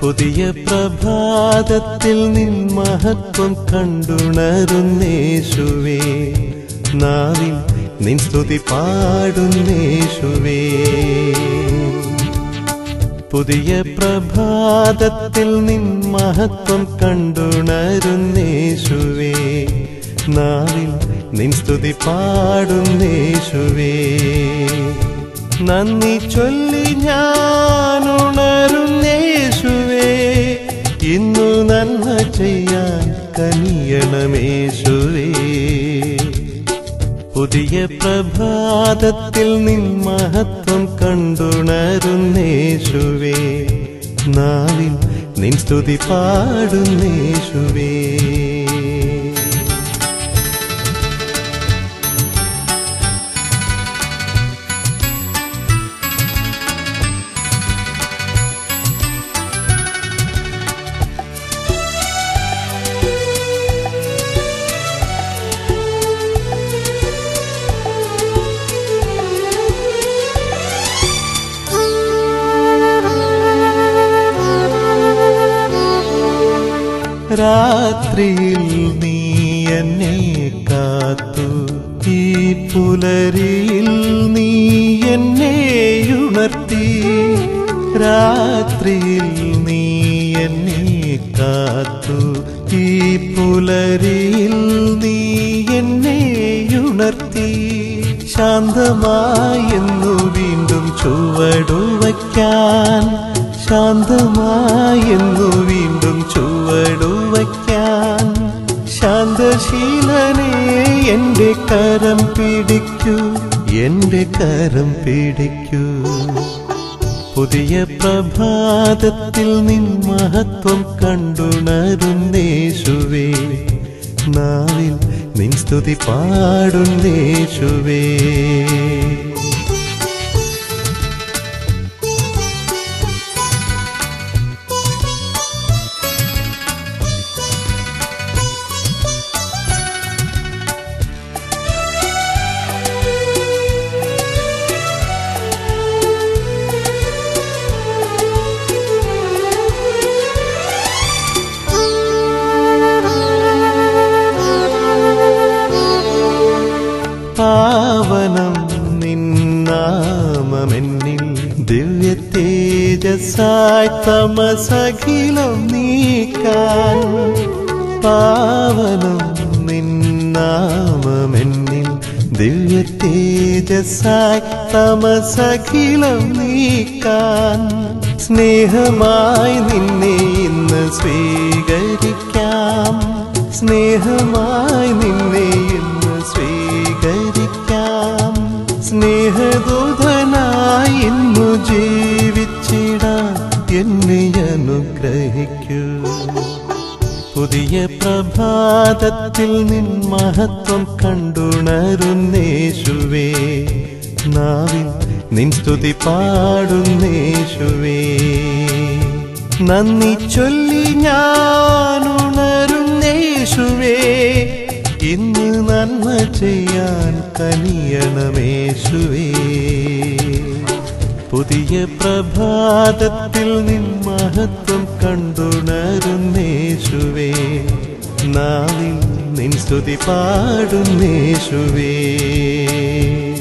പുതിയ പ്രഭാതത്തിൽ നിൻ മഹത്വം കണ്ടുണരുന്നേശുവേ നാവിൽ നിൻ സ്തുതി പാടുന്നേശുവേ പുതിയ പ്രഭാതത്തിൽ നിൻ മഹത്വം കണ്ടുണരുന്നേശുവേ നാവിൽ നിൻ സ്തുതി പാടുന്നേശുവേ നന്ദി ചൊല്ലി ഞാൻ ഉണരുന്നേശുവേ ഇന്നു നന്മ ചെയ്യാൻ കനിയണമേശുവേ പുതിയ പ്രഭാതത്തിൽ നിൻ മഹത്വം കണ്ടുണരുന്നേശുവേ നാവിൽ നിൻ സ്തുതി പാടുന്നേശുവേ രാത്രിയിൽ നീ എന്നെ കാത്തു ഈ പുലരിയിൽ നീ എന്നെ ഉണർത്തി രാത്രിയിൽ നീ എന്നെ കാത്തു ഈ പുലരിയിൽ നീ എന്നെ ഉണർത്തി ശാന്തമായെന്നു വീണ്ടും ചുവടുവയ്ക്കാൻ ശാന്തമായെന്നു വീണ്ടും ചുവടുവയ്ക്കാൻ ശാന്തശീലനെ എന്റെ കരം പിടിക്കൂ എന്റെ കരം പിടിക്കൂ പുതിയ പ്രഭാതത്തിൽ നിൻ മഹത്വം കണ്ടുണരുന്നേശുവേ നാവിൽ നിൻ സ്തുതി പാടുന്നേശുവേ പാവനം നിന്നാമെന്നിൽ ദിവ്യ തേജസായി തമസഖിലം നീക്കാൻ പാവനം നിന്നാമെന്നിൽ ദിവ്യ തേജസായി തമസഖിലം നീക്കാൻ സ്നേഹമായി നിന്നെ ഇന്ന് സ്വീകരിക്കാം സ്നേഹമായി നിന്നെ ഇന്ന് സ്വീകരിക്കാം സ്നേഹദൂതനായി ഇന്നു ജീവിച്ചിടാൻ എന്നെ അനുഗ്രഹിക്കൂ പുതിയ പ്രഭാതത്തിൽ നിൻ മഹത്വം കണ്ടുണരുന്നേശുവേ നാവിൽ നിൻ സ്തുതി പാടുന്നേശുവേ നന്ദി ചൊല്ലി ഞാൻ ഉണരുന്നേശുവേ ഇന്ന് നന്മ ചെയ്യാൻ കനിയണമേശുവേ പുതിയ പ്രഭാതത്തിൽ നിൻ മഹത്വം കണ്ടുണരുന്നേശുവേ നാവിൽ നിൻ സ്തുതി പാടുന്നേശുവേ